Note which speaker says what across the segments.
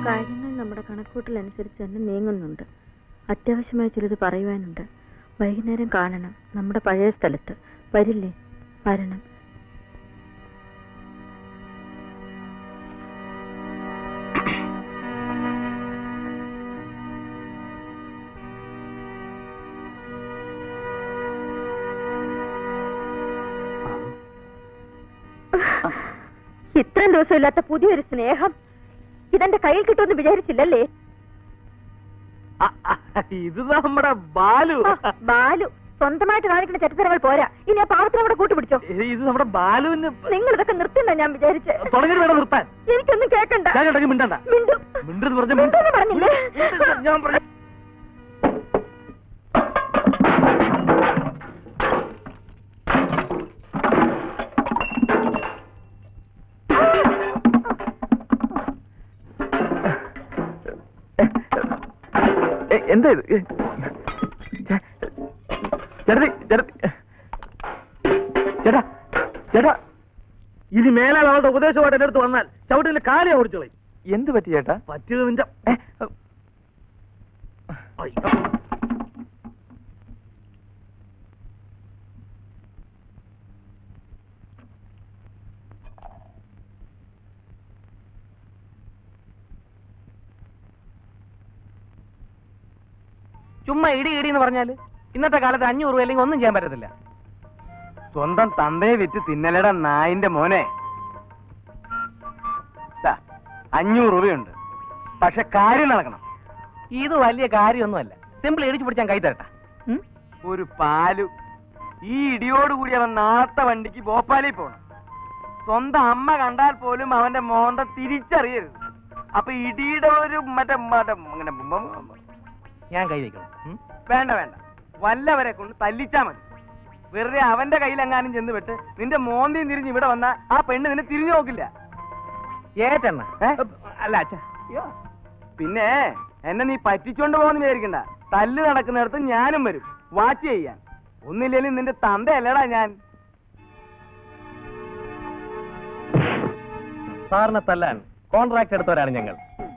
Speaker 1: കാര്യങ്ങൾ നമ്മുടെ കണക്കൂട്ടലനുസരിച്ച് തന്നെ നീങ്ങുന്നുണ്ട് അത്യാവശ്യമായ ചിലത് പറയുവാനുണ്ട് വൈകുന്നേരം കാണണം നമ്മുടെ പഴയ സ്ഥലത്ത് വരില്ലേ വരണം ഇത്രയും ദിവസം ഇല്ലാത്ത പുതിയൊരു സ്നേഹം ഇതെന്റെ കയ്യിൽ കിട്ടുമെന്ന് വിചാരിച്ചില്ലല്ലേ
Speaker 2: ഇത് നമ്മുടെ ബാലു
Speaker 1: ആ, ബാലു സ്വന്തമായിട്ട് കാണിക്കുന്ന ചരിത്രങ്ങൾ പോരാ ഇനി ആ പാവത്തിനെ കൂടെ കൂട്ടുപിടിച്ചോ
Speaker 2: ഇത് നമ്മുടെ ബാലുവിന്
Speaker 1: നിങ്ങൾ ഇതൊക്കെ നിർത്തുന്ന ഞാൻ വിചാരിച്ചേ
Speaker 2: തുടങ്ങി വേണം നിർത്താൻ
Speaker 1: എനിക്കൊന്നും കേക്കണ്ട
Speaker 2: ഞാൻ ഇടയ്ക്ക് മിണ്ടണ്ട
Speaker 1: മിണ്ടു
Speaker 2: മിണ്ടെന്ന് പറഞ്ഞ
Speaker 1: മിണ്ടെന്ന് പറഞ്ഞില്ലേ
Speaker 2: ഞാൻ പറഞ്ഞു എന്താ ഇത് ചേട്ടത്തി ചേട്ടത്തി ചേട്ടാ ചേട്ടാ ഇനി മേലാൽ അവളുടെ ഉപദേശമായിട്ട് എന്റെ അടുത്ത് വന്നാൽ ചവിട്ടിന്റെ കാലി ഓടിച്ചോളി എന്ത് പറ്റി ചേട്ടാ പറ്റിയത് നിന്റെ അയ്യോ.
Speaker 3: ചുമ്മാ ഇടി ഇടി എന്ന് പറഞ്ഞാല് ഇന്നത്തെ കാലത്ത് അഞ്ഞൂറ് രൂപ അല്ലെങ്കിൽ ഒന്നും ചെയ്യാൻ പറ്റത്തില്ല സ്വന്തം തന്തയെ വിറ്റ് തിന്നലയുടെ നായിന്റെ മോനെ ദാ, അഞ്ഞൂറ് രൂപയുണ്ട് പക്ഷെ കാര്യം നടക്കണം ഇത് വലിയ കാര്യമൊന്നുമല്ല സിമ്പിൾ ഇടിച്ചു പിടിച്ചാൻ കൈ തരട്ടെ ഒരു പാലു ഈ ഇടിയോട് കൂടി അവൻ നാളത്തെ വണ്ടിക്ക് ഭോപ്പാലിൽ പോണം സ്വന്തം അമ്മ കണ്ടാൽ പോലും അവന്റെ മോന്ത തിരിച്ചറിയരുത് അപ്പൊ ഇടിയുടെ ഒരു മറ്റേ മറ്റേ അങ്ങനെ ഞാൻ കൈ വെക്കണം വേണ്ട വേണ്ട വല്ലവരെ കൊണ്ട് തല്ലിച്ചാ മതി വെറുതെ അവന്റെ കയ്യിലെങ്ങാനും ചെന്ന് വിട്ട് നിന്റെ മോന്തിയും തിരിഞ്ഞ് ഇവിടെ വന്നാ ആ പെണ്ണ് നിന്നെ തിരിഞ്ഞു നോക്കില്ല ഏറ്റെണ്ണ അല്ല അച്ഛ പിന്നെ എന്നെ നീ പറ്റിച്ചോണ്ട് പോകുന്ന വിചാരിക്കണ്ട തല്ല് നടക്കുന്നിടത്ത് ഞാനും വരും വാച്ച് ചെയ്യാൻ ഒന്നില്ലേലും നിന്റെ തന്തയല്ലടാ ഞാൻ സാറിനെ തല്ലാൻ കോൺട്രാക്ട് എടുത്തവരാണ് ഞങ്ങൾ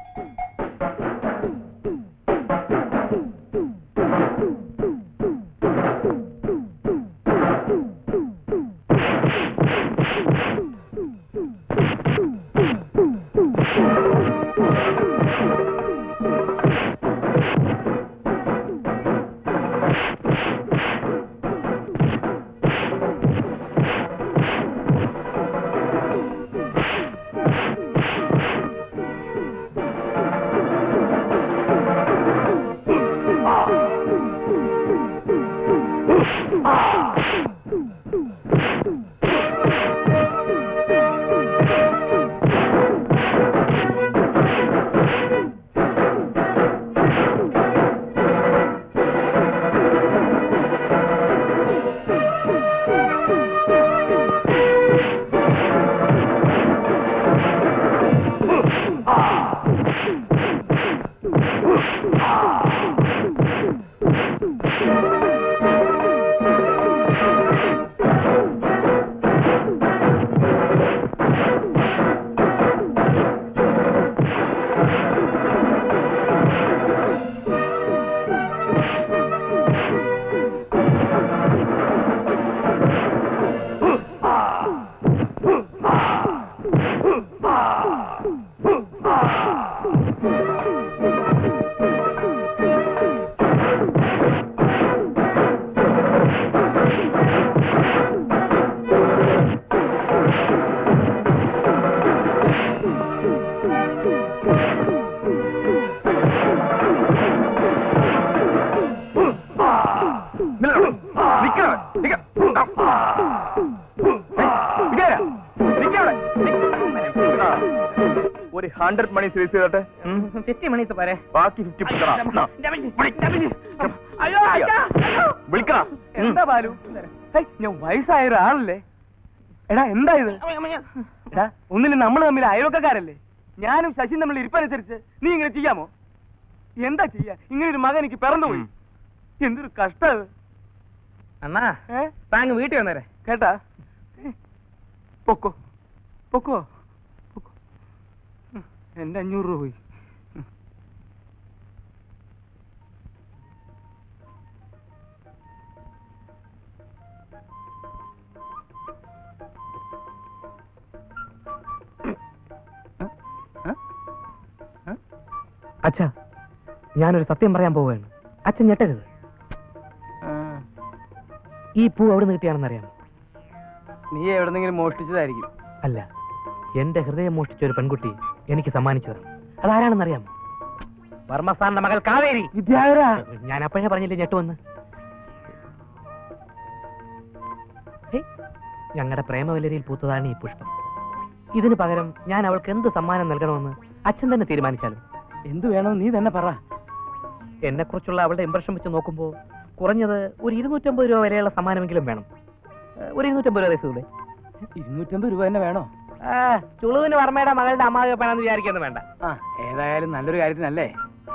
Speaker 2: ഒരു ഹൺഡ്രഡ് മണി സീരീസ് ചെയ്തോട്ടെ
Speaker 3: ഫിഫ്റ്റി മണീസ് പോരെ
Speaker 2: ബാക്കി ഫിഫ്റ്റി
Speaker 3: അയ്യോ അച്ഛാ, അയ്യോ.
Speaker 2: വിളിക്കണ
Speaker 3: എന്താ ബാലു ഹേയ്, ഞാൻ വയസ്സായ ഒരാളല്ലേ എടാ എന്താ ഇത് എടാ ഒന്നിലും നമ്മൾ തമ്മിൽ അയൽവക്കക്കാരല്ലേ ഞാനും ശശിയും തമ്മിൽ ഇരിപ്പനുസരിച്ച് നീ ഇങ്ങനെ ചെയ്യാമോ എന്താ ചെയ്യാ ഇങ്ങനെ ഒരു മകൻ എനിക്ക് പിറന്നുപോയി എന്തൊരു കഷ്ടം അണ്ണാ താങ്കൾ വീട്ടിൽ വന്നേരെ കേട്ടാ ഏ, പൊക്കോ പൊക്കോ പൊക്കോ ഉം, എന്റെ അഞ്ഞൂറ് രൂപ പോയി അച്ഛ ഞാനൊരു സത്യം പറയാൻ പോവുകയാണ് അച്ഛൻ ഞെട്ടരുത് ഈ പൂ എവിടെ നിന്ന് കിട്ടിയാണെന്ന് അറിയാമോ
Speaker 2: നീ എവിടെന്നെങ്കിലും മോഷ്ടിച്ചതായിരിക്കും
Speaker 3: അല്ല എന്റെ ഹൃദയം മോഷ്ടിച്ച ഒരു പെൺകുട്ടി എനിക്ക് സമ്മാനിച്ചതാണ് അതാരാണെന്ന് അറിയാമോ വർമ്മ സാറിന്റെ മകൾ കാവേരി
Speaker 2: വിദ്യാധര
Speaker 3: ഞാൻ അപ്പോഴേ പറഞ്ഞില്ലേ ഞെട്ടുവന്ന് ഞങ്ങളുടെ പ്രേമവല്ലരിയിൽ പൂത്തതാണ് ഈ പുഷ്പം ഇതിന് പകരം ഞാൻ അവൾക്ക് എന്ത് സമ്മാനം നൽകണമെന്ന് അച്ഛൻ തന്നെ തീരുമാനിച്ചാലും
Speaker 2: എന്തു വേണോ നീ തന്നെ പറ
Speaker 3: എന്നെ കുറിച്ചുള്ള അവളുടെ ഇമ്പ്രഷൻ വെച്ച് നോക്കുമ്പോൾ കുറഞ്ഞത് ഒരു ഇരുന്നൂറ്റമ്പത് രൂപ വരെയുള്ള സമ്മാനമെങ്കിലും വേണം ഏഹ്, ഒരു ഇരുന്നൂറ്റമ്പത് രൂപ ദിവസൂടെ
Speaker 2: ഇരുന്നൂറ്റമ്പത് രൂപ തന്നെ വേണോ
Speaker 3: ചുളുവിന് വർമ്മയുടെ മകളുടെ അമ്മാവപ്പനാന്ന് വിചാരിക്കുന്നു വേണ്ട
Speaker 2: ആ ഏതായാലും നല്ലൊരു കാര്യത്തിനല്ലേ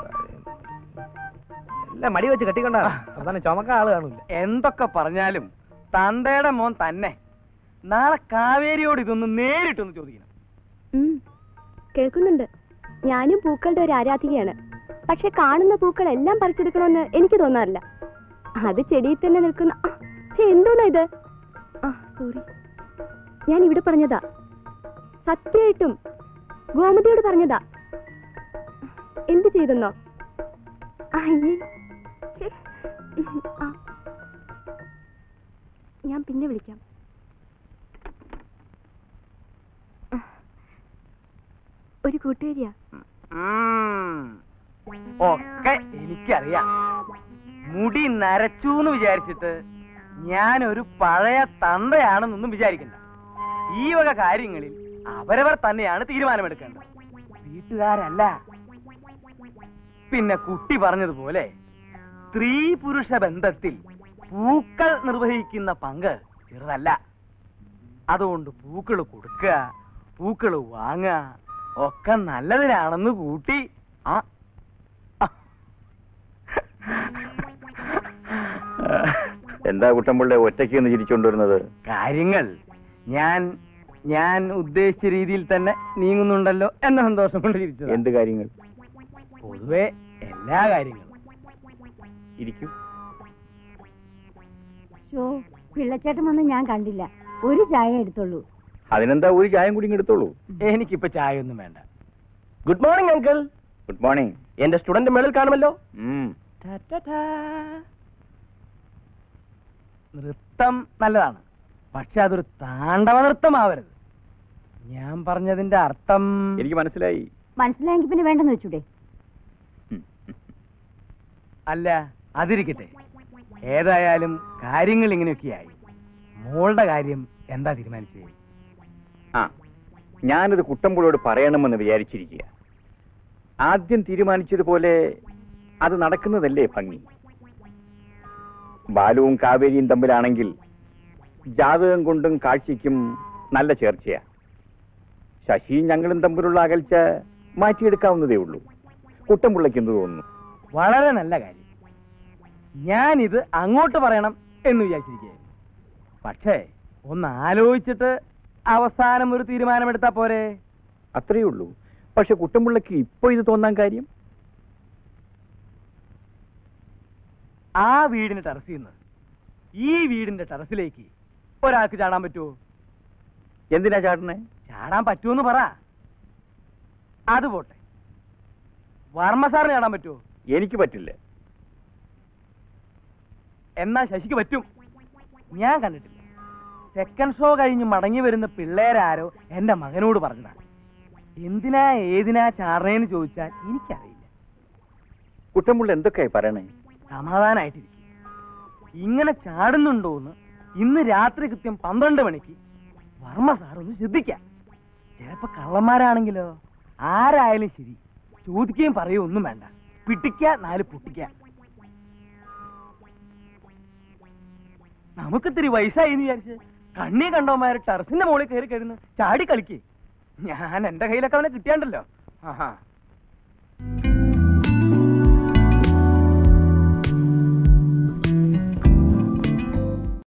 Speaker 3: എല്ലാം മടി വെച്ച് കെട്ടിക്കൊണ്ടാ അവസാനം ചുമക്ക ആള് കാണൂല
Speaker 2: എന്തൊക്കെ പറഞ്ഞാലും തന്തയുടെ മോൻ തന്നെ നാളെ കാവേരിയോട് ഇതൊന്ന് നേരിട്ടൊന്ന് ചോദിക്കണം
Speaker 4: ഉം. കേൾക്കുന്നുണ്ട് ഞാനും പൂക്കളുടെ ഒരു ആരാധികയാണ് പക്ഷെ കാണുന്ന പൂക്കൾ എല്ലാം പറിച്ചെടുക്കണമെന്ന് എനിക്ക് തോന്നാറില്ല അത് ചെടിയിൽ തന്നെ നിൽക്കുന്ന ആ, ഛെ, എന്തോന്നാ ഇത് ആ സോറി ഞാൻ ഇവിടെ പറഞ്ഞതാ സത്യമായിട്ടും ഗോമതിയോട് പറഞ്ഞതാ എന്ത് ചെയ്തെന്നോ അയ്യേ ഛെ. ആ. ഞാൻ പിന്നെ വിളിക്കാം ഒരു കൂട്ടുകാരിയാ
Speaker 2: ഉം. ഒക്കെ എനിക്കറിയാം മുടി നരച്ചു എന്ന് വിചാരിച്ചിട്ട് ഞാനൊരു പഴയ തന്തയാണെന്നൊന്നും വിചാരിക്കണ്ട ഈ വക കാര്യങ്ങളിൽ അവരവർ തന്നെയാണ് തീരുമാനമെടുക്കേണ്ടത് വീട്ടുകാരല്ല പിന്നെ കുട്ടി പറഞ്ഞതുപോലെ സ്ത്രീ പുരുഷ ബന്ധത്തിൽ പൂക്കൾ നിർവഹിക്കുന്ന പങ്ക് ചെറുതല്ല അതുകൊണ്ട് പൂക്കൾ കൊടുക്കുക പൂക്കൾ വാങ്ങുക ഒക്കെ നല്ലതിനാണെന്ന് കൂട്ടി ആ ആ.
Speaker 5: എന്താ കുട്ടമ്പിള്ള ഒറ്റയ്ക്ക് നിന്ന് ചിരിച്ചുകൊണ്ടിരുന്നത്
Speaker 2: കാര്യങ്ങൾ ഞാൻ ഞാൻ ഉദ്ദേശിച്ച രീതിയിൽ തന്നെ നീങ്ങുന്നുണ്ടല്ലോ എന്ന സന്തോഷം കൊണ്ട് ചിരിച്ചത്
Speaker 5: എന്ത് കാര്യങ്ങൾ
Speaker 2: പൊതുവെ എല്ലാ കാര്യങ്ങളും
Speaker 5: ഇരിക്കൂ
Speaker 6: ഷോ പിള്ളച്ചേട്ടൻ വന്ന് ഞാൻ കണ്ടില്ല ഒരു ചായ എടുത്തുള്ളൂ
Speaker 5: അതിനെന്താ ഒരു ചായം കൂടി ഇങ്ങ് എടുത്തോളൂ
Speaker 2: എനിക്കിപ്പോ ചായ ഒന്നും വേണ്ട good morning uncle
Speaker 5: good morning
Speaker 2: എന്റെ സ്റ്റുഡന്റ് മേളിൽ കാണുമല്ലോ
Speaker 5: ഉം.
Speaker 2: നൃത്തം നല്ലതാണ് പക്ഷെ അതൊരു താണ്ഡവ നൃത്തമാവരുത് ഞാൻ പറഞ്ഞതിന്റെ അർത്ഥം
Speaker 5: എനിക്ക് മനസ്സിലായി
Speaker 6: മനസ്സിലായെങ്കിൽ പിന്നെ വേണ്ടെന്ന് വെച്ചൂടെ
Speaker 5: ഉം.
Speaker 2: അല്ല അതിരിക്കട്ടെ ഏതായാലും കാര്യങ്ങൾ ഇങ്ങനെയൊക്കെയായി മോളുടെ കാര്യം എന്താ തീരുമാനിച്ചത്
Speaker 5: ആ ഞാനത് കുട്ടമ്പുളോട് പറയണമെന്ന് വിചാരിച്ചിരിക്കുക ആദ്യം തീരുമാനിച്ചതുപോലെ അത് നടക്കുന്നതല്ലേ ഭംഗി ബാലുവും കാവേരിയും തമ്മിലാണെങ്കിൽ ജാതകം കൊണ്ടും കാഴ്ചയ്ക്കും നല്ല ചേർച്ചയാ ശശിയും ഞങ്ങളും തമ്മിലുള്ള അകൽച്ച മാറ്റിയെടുക്കാവുന്നതേ ഉള്ളൂ കുട്ടമ്പുള്ളയ്ക്ക് എന്ത് തോന്നുന്നു
Speaker 2: വളരെ നല്ല കാര്യം ഞാനിത് അങ്ങോട്ട് പറയണം എന്ന് വിചാരിച്ചിരിക്കുകയായിരുന്നു പക്ഷേ ഒന്ന് ആലോചിച്ചിട്ട് അവസാനം ഒരു തീരുമാനമെടുത്താ പോരെ
Speaker 5: അത്രയേ ഉള്ളൂ പക്ഷെ കുട്ടമ്പുള്ളയ്ക്ക് ഇപ്പൊ ഇത് തോന്നാൻ കാര്യം
Speaker 2: ആ വീടിന്റെ ടെറസിൽ നിന്ന് ഈ വീടിന്റെ ടെറസിലേക്ക് ഒരാൾക്ക് ചാടാൻ പറ്റുമോ
Speaker 5: എന്തിനാ ചാട്ടനെ
Speaker 2: ചാടാൻ പറ്റുമെന്ന് പറ അത് പോട്ടെ വർമ്മ സാറിന് ചാടാൻ പറ്റുമോ
Speaker 5: എനിക്ക് പറ്റില്ല
Speaker 2: എന്നാ ശശിക്ക് പറ്റും ഞാൻ കണ്ടിട്ടില്ല സെക്കൻഡ് ഷോ കഴിഞ്ഞ് മടങ്ങി വരുന്ന പിള്ളേരാരോ എന്റെ മകനോട് പറഞ്ഞതാണ് എന്തിനാ ഏതിനാ ചാടണേന്ന് ചോദിച്ചാൽ എനിക്കറിയില്ല
Speaker 5: കുട്ടമ്പുള്ള എന്തൊക്കെയായി പറയണേ
Speaker 2: സമാധാനായിട്ടിരിക്കും ഇങ്ങനെ ചാടുന്നുണ്ടോന്ന് ഇന്ന് രാത്രി കൃത്യം പന്ത്രണ്ട് മണിക്ക് വർമ്മ സാർ ഒന്ന് ശ്രദ്ധിക്കാം ചിലപ്പോ കള്ളന്മാരാണെങ്കിലോ ആരായാലും ശരി ചോദിക്കുകയും പറയുകയും ഒന്നും വേണ്ട പിട്ടിക്ക നാല് പൊട്ടിക്ക നമുക്കിത്തിരി വയസ്സായി എന്ന് വിചാരിച്ച് കണ്ണി കണ്ടവന്മാര് ടെറസിന്റെ മുകളിൽ കയറി കഴിയുന്നു ചാടി കളിക്കേ ഞാൻ എന്റെ കയ്യിലൊക്കെ അവനെ കിട്ടിയാണ്ടല്ലോ ആഹാ